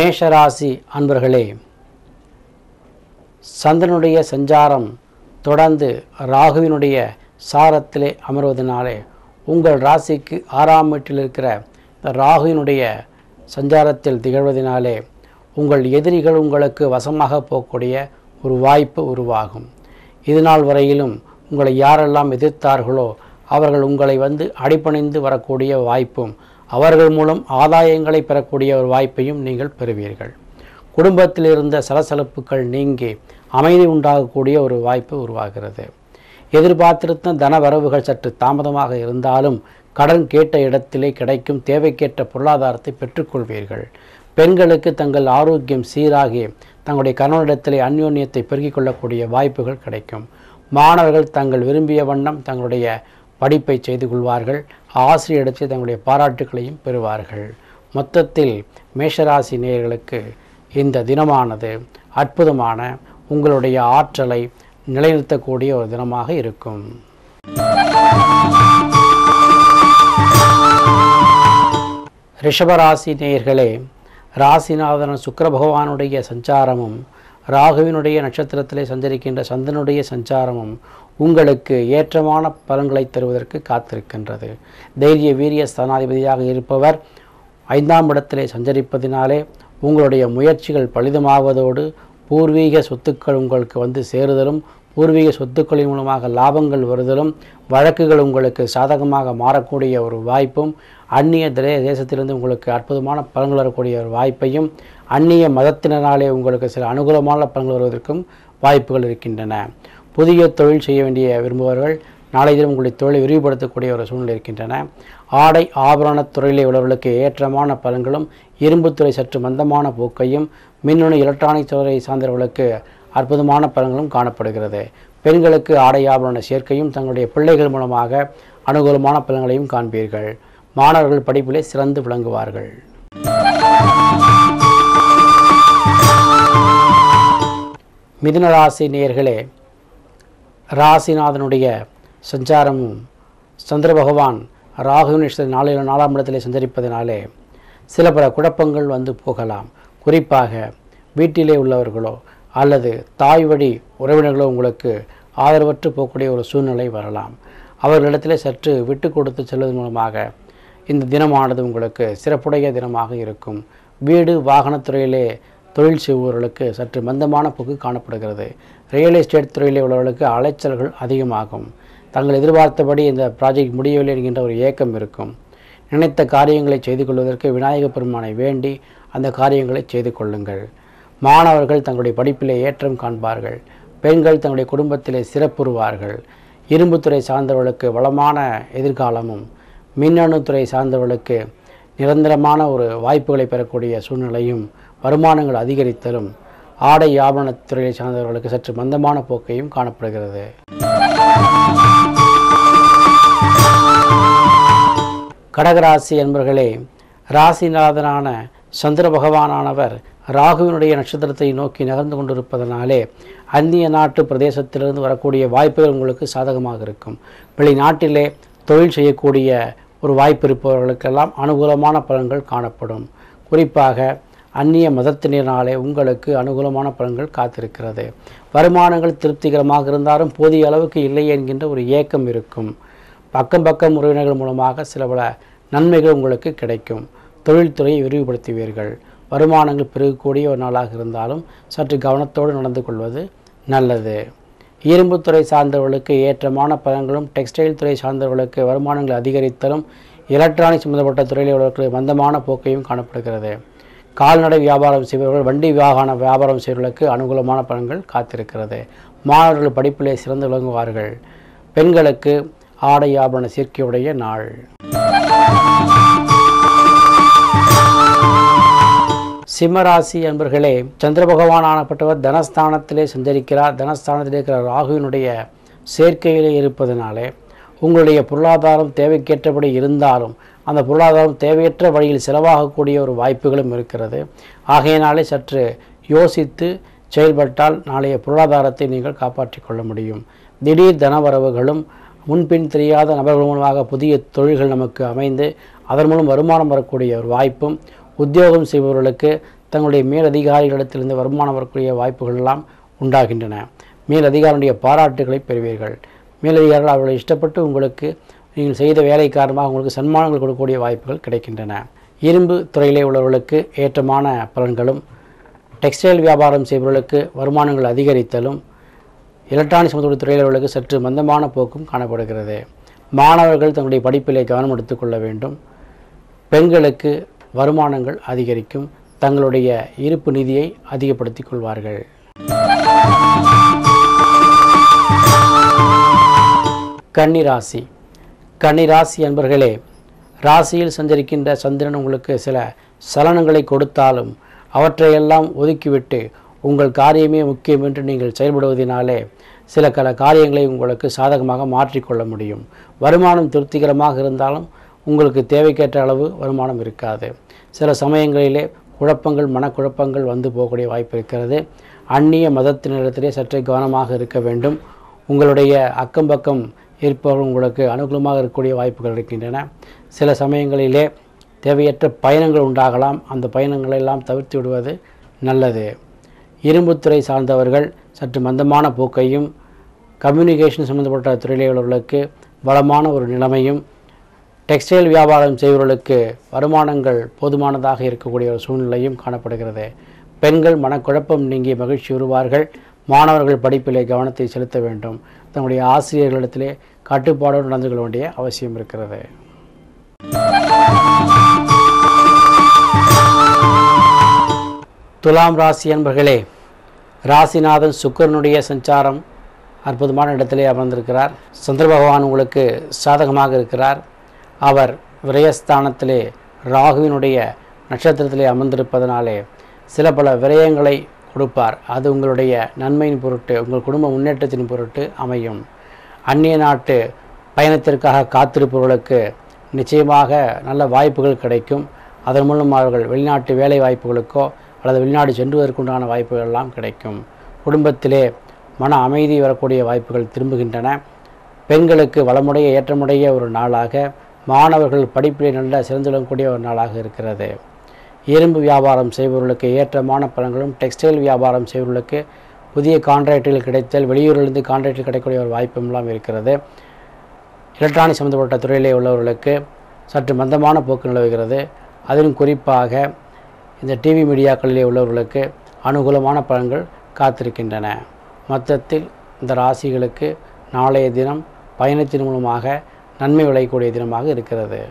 மேஷராசி அன்பர்களே சந்திரனுடைய சஞ்சாரம் தொடர்ந்து ராகுவினுடைய சாரத்திலே அமர்வதனாலே உங்கள் ராசிக்கு ஆறாம் வீட்டில் இருக்கிற இந்த ராகுவினுடைய சஞ்சாரத்தில் திகழ்வதனாலே உங்கள் எதிரிகள் உங்களுக்கு வசமாக போகக்கூடிய ஒரு வாய்ப்பு உருவாகும் இது நாள் வரையிலும் உங்களை யாரெல்லாம் எதிர்த்தார்களோ அவர்கள் உங்களை வந்து அடிபணிந்து வரக்கூடிய வாய்ப்பும் அவர்கள் மூலம் ஆதாயங்களை பெறக்கூடிய ஒரு வாய்ப்பையும் நீங்கள் பெறுவீர்கள் குடும்பத்தில் இருந்த சலசலப்புகள் நீங்கி அமைதி உண்டாகக்கூடிய ஒரு வாய்ப்பு உருவாகிறது எதிர்பார்த்திருந்த தன வரவுகள் சற்று தாமதமாக இருந்தாலும் கடன் கேட்ட இடத்திலே கிடைக்கும் தேவைக்கேற்ற பொருளாதாரத்தை பெற்றுக்கொள்வீர்கள் பெண்களுக்கு தங்கள் ஆரோக்கியம் சீராகி தங்களுடைய கணவனிடத்திலே அந்யோன்யத்தை பெருக்கிக் கொள்ளக்கூடிய வாய்ப்புகள் கிடைக்கும் மாணவர்கள் தங்கள் விரும்பிய வண்ணம் தங்களுடைய படிப்பை செய்து கொள்வார்கள் ஆசிரியரிடத்தில் தங்களுடைய பாராட்டுகளையும் பெறுவார்கள் மொத்தத்தில் மேஷராசி நேயர்களுக்கு இந்த தினமானது அற்புதமான உங்களுடைய ஆற்றலை நிலைநிறுத்தக்கூடிய ஒரு தினமாக இருக்கும் ரிஷபராசி நேயர்களே ராசிநாதன் சுக்கிர பகவானுடைய சஞ்சாரமும் ராகுவினுடைய நட்சத்திரத்திலே சஞ்சரிக்கின்ற சந்தனுடைய சஞ்சாரமும் உங்களுக்கு ஏற்றமான பலன்களை தருவதற்கு காத்திருக்கின்றது தைரிய வீரிய ஸ்தானாதிபதியாக இருப்பவர் ஐந்தாம் இடத்திலே சஞ்சரிப்பதினாலே உங்களுடைய முயற்சிகள் பலிதமாவதோடு பூர்வீக சொத்துக்கள் உங்களுக்கு வந்து சேருதலும் பூர்வீக சொத்துக்களின் மூலமாக லாபங்கள் வருதலும் வழக்குகள் உங்களுக்கு சாதகமாக மாறக்கூடிய ஒரு வாய்ப்பும் அந்நிய திரே தேசத்திலிருந்து உங்களுக்கு அற்புதமான பலன்கள் வரக்கூடிய ஒரு வாய்ப்பையும் அந்நிய மதத்தினராலே உங்களுக்கு சில அனுகூலமான பலன்கள் வருவதற்கும் வாய்ப்புகள் இருக்கின்றன புதிய தொழில் செய்ய வேண்டிய விரும்புபவர்கள் நாளை தினம் உங்களுடைய தொழிலை விரிவுபடுத்தக்கூடிய ஒரு சூழ்நிலை இருக்கின்றன ஆடை ஆபரணத் துறையிலே உள்ளவர்களுக்கு ஏற்றமான பலன்களும் இரும்புத்துறை சற்று மந்தமான போக்கையும் மின்னணு எலக்ட்ரானிக் துறை சார்ந்தவர்களுக்கு அற்புதமான பலன்களும் காணப்படுகிறது பெண்களுக்கு ஆடை ஆபரண சேர்க்கையும் தங்களுடைய பிள்ளைகள் மூலமாக அனுகூலமான பலன்களையும் காண்பீர்கள் மாணவர்கள் படிப்பிலே சிறந்து விளங்குவார்கள் மிதுன ராசி நேயர்களே ராசிநாதனுடைய சஞ்சாரமும் சந்திர பகவான் ராகுவின் நாளில் நாலாம் இடத்திலே சஞ்சரிப்பதனாலே சில பல குழப்பங்கள் வந்து போகலாம் குறிப்பாக வீட்டிலே உள்ளவர்களோ அல்லது தாய் வழி உறவினர்களோ உங்களுக்கு ஆதரவற்று போகக்கூடிய ஒரு சூழ்நிலை வரலாம் அவர்களிடத்திலே சற்று விட்டு கொடுத்து செல்வதன் மூலமாக இந்த தினமானது உங்களுக்கு சிறப்புடைய தினமாக இருக்கும் வீடு வாகனத்துறையிலே தொழில் செய்பவர்களுக்கு சற்று மந்தமான போக்கு காணப்படுகிறது ரியல் எஸ்டேட் துறையிலே உள்ளவர்களுக்கு அலைச்சல்கள் அதிகமாகும் தங்கள் எதிர்பார்த்தபடி இந்த ப்ராஜெக்ட் முடியவில்லை என்கின்ற ஒரு ஏக்கம் இருக்கும் நினைத்த காரியங்களை செய்து கொள்வதற்கு விநாயகப் பெருமானை வேண்டி அந்த காரியங்களை செய்து கொள்ளுங்கள் மாணவர்கள் தங்களுடைய படிப்பிலே ஏற்றம் காண்பார்கள் பெண்கள் தங்களுடைய குடும்பத்திலே சிறப்புறுவார்கள் இரும்புத்துறை சார்ந்தவர்களுக்கு வளமான எதிர்காலமும் மின்னணு துறை சார்ந்தவர்களுக்கு நிரந்தரமான ஒரு வாய்ப்புகளை பெறக்கூடிய சூழ்நிலையும் வருமானங்கள் அதிகரித்தலும் ஆடை ஆபரணத் துறையை சார்ந்தவர்களுக்கு சற்று மந்தமான போக்கையும் காணப்படுகிறது கடகராசி என்பர்களே ராசிநாதனான சந்திர பகவானானவர் ராகுவினுடைய நட்சத்திரத்தை நோக்கி நகர்ந்து கொண்டிருப்பதனாலே அந்நிய நாட்டு பிரதேசத்திலிருந்து வரக்கூடிய வாய்ப்புகள் உங்களுக்கு சாதகமாக இருக்கும் வெளிநாட்டிலே தொழில் செய்யக்கூடிய ஒரு வாய்ப்பு இருப்பவர்களுக்கெல்லாம் அனுகூலமான பலன்கள் காணப்படும் குறிப்பாக அந்நிய மதத்தினராலே உங்களுக்கு அனுகூலமான பலன்கள் காத்திருக்கிறது வருமானங்கள் திருப்திகரமாக இருந்தாலும் போதிய அளவுக்கு இல்லை என்கின்ற ஒரு ஏக்கம் இருக்கும் பக்கம் பக்கம் உறவினர்கள் மூலமாக சில பல நன்மைகள் உங்களுக்கு கிடைக்கும் தொழில்துறையை விரிவுபடுத்துவீர்கள் வருமானங்கள் பெருகக்கூடிய ஒரு நாளாக இருந்தாலும் சற்று கவனத்தோடு நடந்து கொள்வது நல்லது இரும்புத்துறை சார்ந்தவர்களுக்கு ஏற்றமான பலன்களும் டெக்ஸ்டைல் துறை சார்ந்தவர்களுக்கு வருமானங்கள் அதிகரித்தலும் எலக்ட்ரானிக் சம்பந்தப்பட்ட துறையில் உள்ளவர்களுக்கு மந்தமான போக்கையும் காணப்படுகிறது கால்நடை வியாபாரம் செய்பவர்கள் வண்டி வாகன வியாபாரம் செய்பவர்களுக்கு அனுகூலமான பலன்கள் காத்திருக்கிறது மாணவர்கள் படிப்பிலே சிறந்து விளங்குவார்கள் பெண்களுக்கு ஆடை ஆபரண சேர்க்கையுடைய நாள் சிம்மராசி அன்பர்களே சந்திர பகவான் ஆனப்பட்டவர் தனஸ்தானத்திலே சஞ்சரிக்கிறார் தனஸ்தானத்திலே இருக்கிற ராகுவினுடைய சேர்க்கையிலே இருப்பதனாலே உங்களுடைய பொருளாதாரம் தேவைக்கேற்றபடி இருந்தாலும் அந்த பொருளாதாரம் தேவையற்ற வழியில் செலவாகக்கூடிய ஒரு வாய்ப்புகளும் இருக்கிறது ஆகையினாலே சற்று யோசித்து செயல்பட்டால் நாளைய பொருளாதாரத்தை நீங்கள் காப்பாற்றிக் கொள்ள முடியும் திடீர் தனவரவுகளும் முன்பின் தெரியாத நபர்கள் மூலமாக புதிய தொழில்கள் நமக்கு அமைந்து அதன் மூலம் வருமானம் வரக்கூடிய ஒரு வாய்ப்பும் உத்தியோகம் செய்பவர்களுக்கு தங்களுடைய மேலதிகாரிகளிடத்திலிருந்து வருமானம் வரக்கூடிய வாய்ப்புகள் எல்லாம் உண்டாகின்றன மேலதிகாரியுடைய பாராட்டுகளை பெறுவீர்கள் மேலதிகாரிகள் அவர்களை இஷ்டப்பட்டு உங்களுக்கு நீங்கள் செய்த வேலை காரணமாக உங்களுக்கு சன்மானங்கள் கொடுக்கக்கூடிய வாய்ப்புகள் கிடைக்கின்றன இரும்பு துறையிலே உள்ளவர்களுக்கு ஏற்றமான பலன்களும் டெக்ஸ்டைல் வியாபாரம் செய்பவர்களுக்கு வருமானங்கள் அதிகரித்தலும் எலக்ட்ரானிக் சமத்துவ துறையில் உள்ளவர்களுக்கு சற்று மந்தமான போக்கும் காணப்படுகிறது மாணவர்கள் தங்களுடைய படிப்பிலே கவனம் எடுத்துக்கொள்ள வேண்டும் பெண்களுக்கு வருமானங்கள் அதிகரிக்கும் தங்களுடைய இருப்பு நிதியை அதிகப்படுத்திக் கொள்வார்கள் கன்னி ராசி கன்னி ராசி என்பர்களே ராசியில் சஞ்சரிக்கின்ற சந்திரன் உங்களுக்கு சில சலனங்களை கொடுத்தாலும் அவற்றையெல்லாம் ஒதுக்கிவிட்டு உங்கள் காரியமே முக்கியம் என்று நீங்கள் செயல்படுவதனாலே சில பல காரியங்களை உங்களுக்கு சாதகமாக மாற்றிக்கொள்ள முடியும் வருமானம் திருப்திகரமாக இருந்தாலும் உங்களுக்கு தேவைக்கேற்ற அளவு வருமானம் இருக்காது சில சமயங்களிலே குழப்பங்கள் மனக்குழப்பங்கள் வந்து போகக்கூடிய வாய்ப்பு இருக்கிறது அந்நிய மதத்தினரிடத்திலே சற்றே கவனமாக இருக்க வேண்டும் உங்களுடைய அக்கம் பக்கம் இருப்பவர்கள் உங்களுக்கு அனுகூலமாக இருக்கக்கூடிய வாய்ப்புகள் இருக்கின்றன சில சமயங்களிலே தேவையற்ற பயணங்கள் உண்டாகலாம் அந்த பயணங்களை எல்லாம் தவிர்த்து விடுவது நல்லது இரும்புத்துறை சார்ந்தவர்கள் சற்று மந்தமான போக்கையும் கம்யூனிகேஷன் சம்பந்தப்பட்ட துறையிலே உள்ளவர்களுக்கு வளமான ஒரு நிலைமையும் டெக்ஸ்டைல் வியாபாரம் செய்பவர்களுக்கு வருமானங்கள் போதுமானதாக இருக்கக்கூடிய ஒரு சூழ்நிலையும் காணப்படுகிறது பெண்கள் மனக்குழப்பம் நீங்கி மகிழ்ச்சி வருவார்கள் மாணவர்கள் படிப்பிலே கவனத்தை செலுத்த வேண்டும் தங்களுடைய ஆசிரியர்களிடத்திலே கட்டுப்பாடோடு நடந்து கொள்ள வேண்டிய அவசியம் இருக்கிறது துலாம் ராசி என்பர்களே ராசிநாதன் சுக்கரனுடைய சஞ்சாரம் அற்புதமான இடத்திலே அமர்ந்திருக்கிறார் சந்திர பகவான் உங்களுக்கு சாதகமாக இருக்கிறார் அவர் விரயஸ்தானத்திலே ராகுவினுடைய நட்சத்திரத்திலே அமர்ந்திருப்பதனாலே சில பல விரயங்களை கொடுப்பார் அது உங்களுடைய நன்மையின் பொருட்டு உங்கள் குடும்ப முன்னேற்றத்தின் பொருட்டு அமையும் அந்நிய நாட்டு பயணத்திற்காக காத்திருப்பவர்களுக்கு நிச்சயமாக நல்ல வாய்ப்புகள் கிடைக்கும் அதன் மூலம் அவர்கள் வெளிநாட்டு வேலை வாய்ப்புகளுக்கோ அல்லது வெளிநாடு சென்றுவதற்குண்டான வாய்ப்புகள் எல்லாம் கிடைக்கும் குடும்பத்திலே மன அமைதி வரக்கூடிய வாய்ப்புகள் திரும்புகின்றன பெண்களுக்கு வளமுடைய ஏற்றமுடைய ஒரு நாளாக மாணவர்கள் படிப்பிலே நல்ல சிறந்துவிடக்கூடிய ஒரு நாளாக இருக்கிறது இரும்பு வியாபாரம் செய்பவர்களுக்கு ஏற்றமான பலன்களும் டெக்ஸ்டைல் வியாபாரம் செய்பவர்களுக்கு புதிய கான்ட்ராக்டுகள் கிடைத்தல் வெளியூரிலிருந்து கான்ட்ராக்டில் கிடைக்கக்கூடிய ஒரு வாய்ப்பும் எல்லாம் இருக்கிறது எலக்ட்ரானிக் சம்மந்தப்பட்ட துறையிலே உள்ளவர்களுக்கு சற்று மந்தமான போக்கு நிலவுகிறது அதிலும் குறிப்பாக இந்த டிவி மீடியாக்களிலே உள்ளவர்களுக்கு அனுகூலமான பலன்கள் காத்திருக்கின்றன மொத்தத்தில் இந்த ராசிகளுக்கு நாளைய தினம் பயணத்தின் மூலமாக நன்மை விளையக்கூடிய தினமாக இருக்கிறது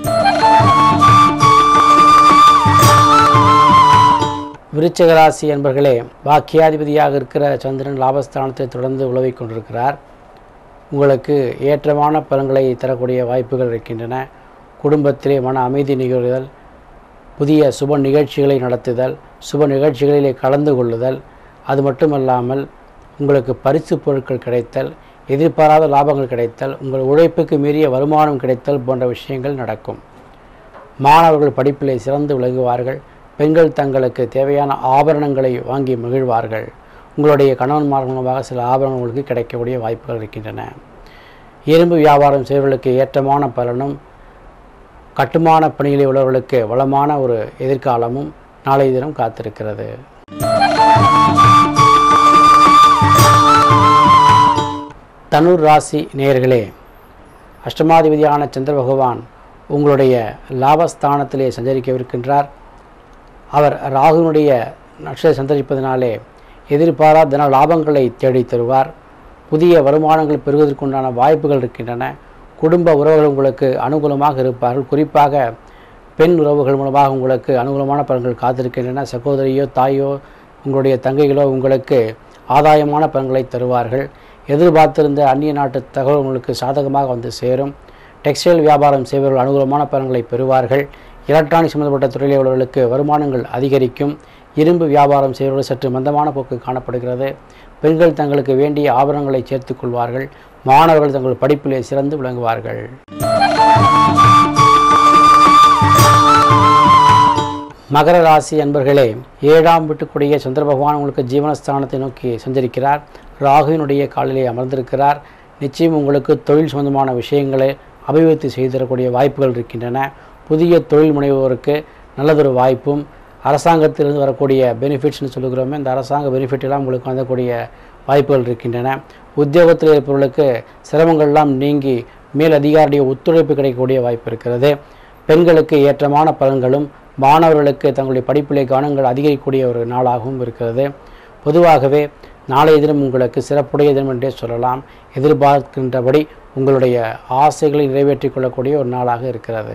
விருச்சிக ராசி என்பர்களே பாக்கியாதிபதியாக இருக்கிற சந்திரன் லாபஸ்தானத்தை தொடர்ந்து உழவிக் கொண்டிருக்கிறார் உங்களுக்கு ஏற்றமான பலன்களை தரக்கூடிய வாய்ப்புகள் இருக்கின்றன குடும்பத்திலே மன அமைதி நிகழ்தல் புதிய சுப நிகழ்ச்சிகளை நடத்துதல் சுப நிகழ்ச்சிகளிலே கலந்து கொள்ளுதல் அது மட்டுமல்லாமல் உங்களுக்கு பரிசு பொருட்கள் கிடைத்தல் எதிர்பாராத லாபங்கள் கிடைத்தல் உங்கள் உழைப்புக்கு மீறிய வருமானம் கிடைத்தல் போன்ற விஷயங்கள் நடக்கும் மாணவர்கள் படிப்பிலே சிறந்து விளங்குவார்கள் பெண்கள் தங்களுக்கு தேவையான ஆபரணங்களை வாங்கி மகிழ்வார்கள் உங்களுடைய கணவன்மார் மூலமாக சில ஆபரணங்கள் உங்களுக்கு கிடைக்கக்கூடிய வாய்ப்புகள் இருக்கின்றன இரும்பு வியாபாரம் செய்வர்களுக்கு ஏற்றமான பலனும் கட்டுமான பணிகளில் உள்ளவர்களுக்கு வளமான ஒரு எதிர்காலமும் நாளைய தினம் காத்திருக்கிறது தனுர் ராசி நேயர்களே அஷ்டமாதிபதியான சந்திர பகவான் உங்களுடைய லாபஸ்தானத்திலே சஞ்சரிக்கவிருக்கின்றார் அவர் ராகுனுடைய நட்சத்திர சந்தரிப்பதனாலே எதிர்பாராத தன லாபங்களை தேடித் தருவார் புதிய வருமானங்கள் பெறுவதற்குண்டான வாய்ப்புகள் இருக்கின்றன குடும்ப உறவுகள் உங்களுக்கு அனுகூலமாக இருப்பார்கள் குறிப்பாக பெண் உறவுகள் மூலமாக உங்களுக்கு அனுகூலமான பலன்கள் காத்திருக்கின்றன சகோதரியோ தாயோ உங்களுடைய தங்கைகளோ உங்களுக்கு ஆதாயமான பலன்களை தருவார்கள் எதிர்பார்த்திருந்த அந்நிய நாட்டு தகவல் உங்களுக்கு சாதகமாக வந்து சேரும் டெக்ஸ்டைல் வியாபாரம் செய்பவர்கள் அனுகூலமான பலன்களை பெறுவார்கள் எலக்ட்ரானிக் சம்பந்தப்பட்ட துறையில் உள்ளவர்களுக்கு வருமானங்கள் அதிகரிக்கும் இரும்பு வியாபாரம் செய்பவர்கள் சற்று மந்தமான போக்கு காணப்படுகிறது பெண்கள் தங்களுக்கு வேண்டிய ஆபரணங்களை சேர்த்துக் கொள்வார்கள் மாணவர்கள் தங்கள் படிப்பிலே சிறந்து விளங்குவார்கள் மகர ராசி அன்பர்களே ஏழாம் வீட்டுக்குடைய சந்திர பகவான் உங்களுக்கு ஜீவனஸ்தானத்தை நோக்கி சஞ்சரிக்கிறார் ராகுவினுடைய காலிலே அமர்ந்திருக்கிறார் நிச்சயம் உங்களுக்கு தொழில் சம்பந்தமான விஷயங்களை அபிவிருத்தி செய்து தரக்கூடிய வாய்ப்புகள் இருக்கின்றன புதிய தொழில் முனைவோருக்கு நல்லதொரு வாய்ப்பும் அரசாங்கத்திலிருந்து வரக்கூடிய பெனிஃபிட்ஸ்னு சொல்லுகிறோமே இந்த அரசாங்க பெனிஃபிட் எல்லாம் உங்களுக்கு வந்தக்கூடிய வாய்ப்புகள் இருக்கின்றன உத்தியோகத்தில் இருப்பவர்களுக்கு சிரமங்கள்லாம் நீங்கி மேல் அதிகாரியுடைய ஒத்துழைப்பு கிடைக்கக்கூடிய வாய்ப்பு இருக்கிறது பெண்களுக்கு ஏற்றமான பலன்களும் மாணவர்களுக்கு தங்களுடைய படிப்பிலே கவனங்கள் அதிகரிக்கக்கூடிய ஒரு நாளாகவும் இருக்கிறது பொதுவாகவே நாளைய தினம் உங்களுக்கு சிறப்புடைய தினம் என்றே சொல்லலாம் எதிர்பார்க்கின்றபடி உங்களுடைய ஆசைகளை நிறைவேற்றிக் கொள்ளக்கூடிய ஒரு நாளாக இருக்கிறது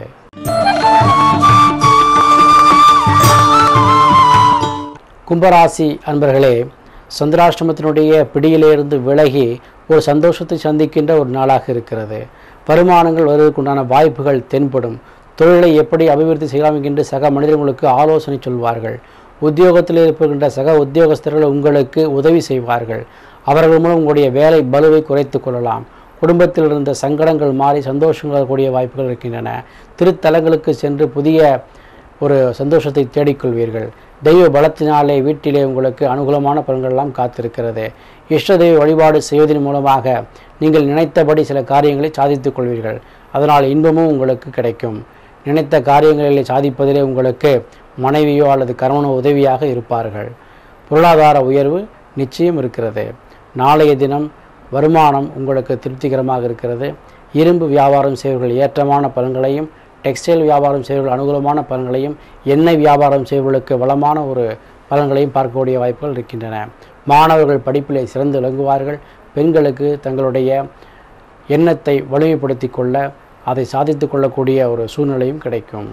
கும்பராசி அன்பர்களே சந்திராஷ்டமத்தினுடைய பிடியிலிருந்து விலகி ஒரு சந்தோஷத்தை சந்திக்கின்ற ஒரு நாளாக இருக்கிறது வருமானங்கள் வருவதற்குண்டான வாய்ப்புகள் தென்படும் தொழிலை எப்படி அபிவிருத்தி செய்யலாம் என்று சக மனிதர்களுக்கு ஆலோசனை சொல்வார்கள் உத்தியோகத்தில் இருக்கின்ற சக உத்தியோகஸ்தர்கள் உங்களுக்கு உதவி செய்வார்கள் அவர்கள் மூலம் உங்களுடைய வேலை பலுவை குறைத்து கொள்ளலாம் குடும்பத்தில் இருந்த சங்கடங்கள் மாறி சந்தோஷங்கள் கூடிய வாய்ப்புகள் இருக்கின்றன திருத்தலங்களுக்கு சென்று புதிய ஒரு சந்தோஷத்தை தேடிக்கொள்வீர்கள் தெய்வ பலத்தினாலே வீட்டிலே உங்களுக்கு அனுகூலமான பலன்கள் எல்லாம் காத்திருக்கிறது இஷ்ட தெய்வ வழிபாடு செய்வதன் மூலமாக நீங்கள் நினைத்தபடி சில காரியங்களை சாதித்துக் கொள்வீர்கள் அதனால் இன்பமும் உங்களுக்கு கிடைக்கும் நினைத்த காரியங்களில் சாதிப்பதிலே உங்களுக்கு மனைவியோ அல்லது கணவனோ உதவியாக இருப்பார்கள் பொருளாதார உயர்வு நிச்சயம் இருக்கிறது நாளைய தினம் வருமானம் உங்களுக்கு திருப்திகரமாக இருக்கிறது இரும்பு வியாபாரம் செய்வர்கள் ஏற்றமான பலன்களையும் டெக்ஸ்டைல் வியாபாரம் செய்வர்கள் அனுகூலமான பலன்களையும் எண்ணெய் வியாபாரம் செய்வர்களுக்கு வளமான ஒரு பலன்களையும் பார்க்கக்கூடிய வாய்ப்புகள் இருக்கின்றன மாணவர்கள் படிப்பிலே சிறந்து விளங்குவார்கள் பெண்களுக்கு தங்களுடைய எண்ணத்தை வலிமைப்படுத்தி கொள்ள அதை சாதித்து கொள்ளக்கூடிய ஒரு சூழ்நிலையும் கிடைக்கும்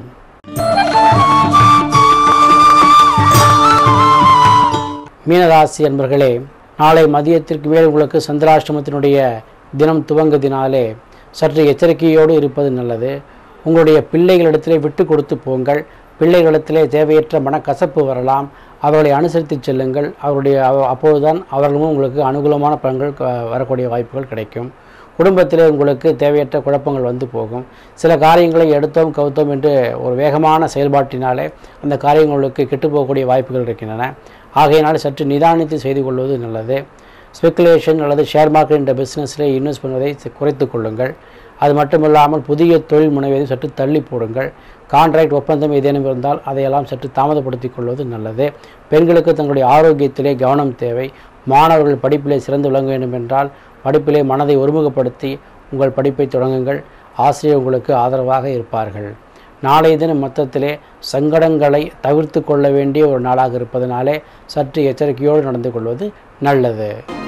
மீனராசி என்பர்களே நாளை மதியத்திற்கு மேல் உங்களுக்கு சந்திராஷ்டமத்தினுடைய தினம் துவங்குதினாலே சற்று எச்சரிக்கையோடு இருப்பது நல்லது உங்களுடைய பிள்ளைகளிடத்திலே விட்டு கொடுத்து போங்கள் பிள்ளைகளிடத்திலே தேவையற்ற மனக்கசப்பு வரலாம் அவர்களை அனுசரித்து செல்லுங்கள் அவருடைய அவ- அப்பொழுதுதான் அவர்களும் உங்களுக்கு அனுகூலமான பலன்கள் க- வரக்கூடிய வாய்ப்புகள் கிடைக்கும் குடும்பத்திலே உங்களுக்கு தேவையற்ற குழப்பங்கள் வந்து போகும் சில காரியங்களை எடுத்தோம் கவுத்தோம் என்று ஒரு வேகமான செயல்பாட்டினாலே அந்த காரியங்களுக்கு கெட்டுப்போகக்கூடிய வாய்ப்புகள் இருக்கின்றன ஆகையினால் சற்று நிதானித்து செய்து கொள்வது நல்லது ஸ்பெக்குலேஷன் அல்லது ஷேர் மார்க்கெட் என்ற பிஸ்னஸில் இன்வெஸ்ட் பண்ணுவதை சி- குறைத்துக் கொள்ளுங்கள் அது மட்டுமில்லாமல் புதிய தொழில் முனைவதை சற்று தள்ளி போடுங்கள் கான்ட்ராக்ட் ஒப்பந்தம் ஏதேனும் இருந்தால் அதையெல்லாம் சற்று தாமதப்படுத்திக் கொள்வது நல்லது பெண்களுக்கு தங்களுடைய ஆரோக்கியத்திலே கவனம் தேவை மாணவர்கள் படிப்பிலே சிறந்து விளங்க வேண்டும் என்றால் படிப்பிலே மனதை ஒருமுகப்படுத்தி உங்கள் படிப்பை தொடங்குங்கள் ஆசிரியர் உங்களுக்கு ஆதரவாக இருப்பார்கள் நாளைய தினம் மொத்தத்திலே சங்கடங்களை தவிர்த்து கொள்ள வேண்டிய ஒரு நாளாக இருப்பதனாலே சற்று எச்சரிக்கையோடு நடந்து கொள்வது நல்லது